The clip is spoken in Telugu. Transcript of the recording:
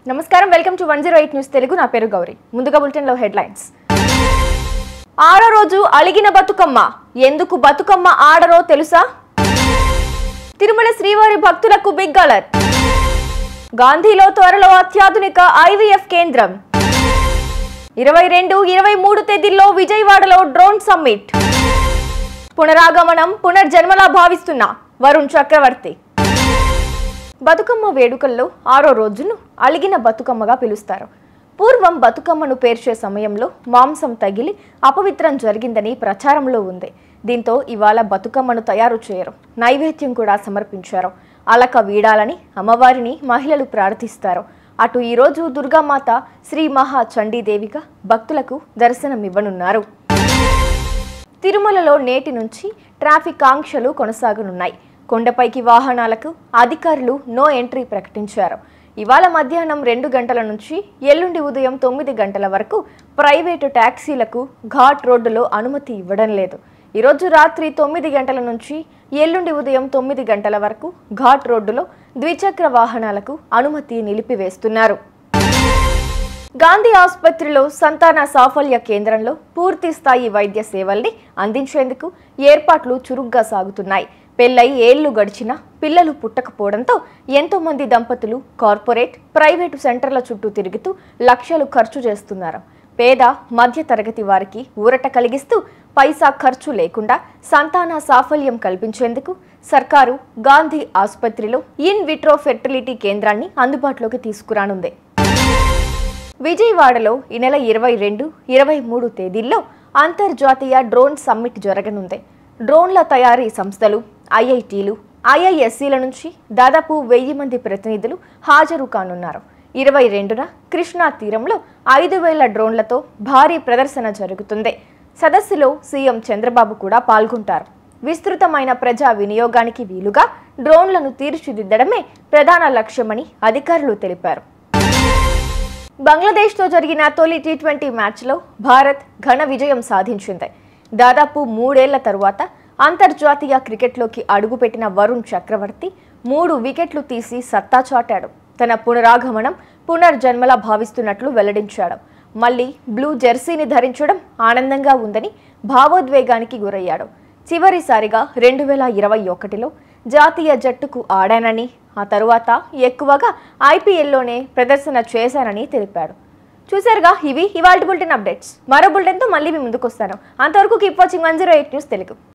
నమస్కారం welcome to one zero eight news Telugu నా పేరు గౌరీ ముందుగా బులెటిన్లో హెడ్లైన్స్ ఆరో రోజు అలిగిన బతుకమ్మ ఎందుకు బతుకమ్మ ఆడరో తెలుసా తిరుమల శ్రీవారి భక్తులకు బిగ్ అలర్ట్ గాంధీలో త్వరలో అత్యాధునిక ఐవీఎఫ్ కేంద్రం ఇరవై రెండు ఇరవై మూడు తేదీల్లో విజయవాడలో డ్రోన్ సమ్మిట్ పునరాగమనం పునర్జన్మలా భావిస్తున్న వరుణ్ చక్రవర్తి బతుకమ్మ వేడుకల్లో ఆరో రోజును అలిగిన బతుకమ్మగా పిలుస్తారు పూర్వం బతుకమ్మను పేర్చే సమయంలో మాంసం తగిలి అపవిత్రం జరిగిందని ప్రచారంలో ఉంది దీంతో ఇవాళ బతుకమ్మను తయారు చేయరు నైవేద్యం కూడా సమర్పించారు అలక వీడాలని అమ్మవారిని మహిళలు ప్రార్థిస్తారు అటు ఈరోజు దుర్గామాత శ్రీ మహా చండీదేవిగా భక్తులకు దర్శనమివ్వనున్నారు తిరుమలలో నేటి నుంచి ట్రాఫిక్ ఆంక్షలు కొనసాగనున్నాయి కొండపైకి వాహనాలకు అధికారులు నో ఎంట్రీ ప్రకటించారు ఇవాళ మధ్యాహ్నం రెండు గంటల నుంచి ఎల్లుండి ఉదయం తొమ్మిది గంటల వరకు ప్రైవేటు ట్యాక్సీలకు ఘాట్ రోడ్డులో అనుమతి ఇవ్వడం లేదు ఈరోజు రాత్రి తొమ్మిది గంటల నుంచి ఎల్లుండి ఉదయం తొమ్మిది గంటల వరకు ఘాట్ రోడ్డులో ద్విచక్ర వాహనాలకు అనుమతి నిలిపివేస్తున్నారు గాంధీ ఆసుపత్రిలో సంతాన సాఫల్య కేంద్రంలో పూర్తి స్థాయి వైద్య సేవల్ని అందించేందుకు ఏర్పాట్లు చురుగ్గా సాగుతున్నాయి పెళ్లై ఏళ్లు గడిచినా పిల్లలు పుట్టకపోవడంతో ఎంతో మంది దంపతులు కార్పొరేట్ ప్రైవేటు సెంటర్ల చుట్టూ తిరుగుతూ లక్షలు ఖర్చు చేస్తున్నారు పేద మధ్య తరగతి వారికి ఊరట కలిగిస్తూ పైసా ఖర్చు లేకుండా సంతాన సాఫల్యం కల్పించేందుకు సర్కారు గాంధీ ఆసుపత్రిలో ఇన్ విట్రో ఫెర్టిలిటీ కేంద్రాన్ని అందుబాటులోకి తీసుకురానుంది విజయవాడలో ఈ నెల ఇరవై రెండు ఇరవై మూడు తేదీల్లో అంతర్జాతీయ డ్రోన్ సమ్మిట్ జరగనుంది డ్రోన్ల తయారీ సంస్థలు ఐఐటీలు ఐఐఎస్సీల నుంచి దాదాపు వెయ్యి మంది ప్రతినిధులు హాజరు కానున్నారు ఇరవై రెండున కృష్ణా తీరంలో ఐదు వేల డ్రోన్లతో భారీ ప్రదర్శన జరుగుతుంది సదస్సులో సీఎం చంద్రబాబు కూడా పాల్గొంటారు విస్తృతమైన ప్రజా వినియోగానికి వీలుగా డ్రోన్లను తీర్చిదిద్దడమే ప్రధాన లక్ష్యమని అధికారులు తెలిపారు బంగ్లాదేశ్తో జరిగిన తొలి టీ ట్వంటీ మ్యాచ్లో భారత్ ఘన విజయం సాధించింది దాదాపు మూడేళ్ల తరువాత అంతర్జాతీయ క్రికెట్లోకి అడుగుపెట్టిన వరుణ్ చక్రవర్తి మూడు వికెట్లు తీసి సత్తా చాటాడు తన పునరాగమనం పునర్జన్మలా భావిస్తున్నట్లు వెల్లడించాడు మళ్ళీ బ్లూ జెర్సీని ధరించడం ఆనందంగా ఉందని భావోద్వేగానికి గురయ్యాడు చివరిసారిగా రెండు వేల ఇరవై ఒకటిలో జాతీయ జట్టుకు ఆడానని ఆ తరువాత ఎక్కువగా ఐపీఎల్లోనే ప్రదర్శన చేశానని తెలిపాడు చూశారుగా ఇవి ఇవాళ బులెటిన్ అప్డేట్స్ మరో బులెటిన్తో మళ్ళీ మీ ముందుకు వస్తాను అంతవరకు keep watching one zero eight news Telugu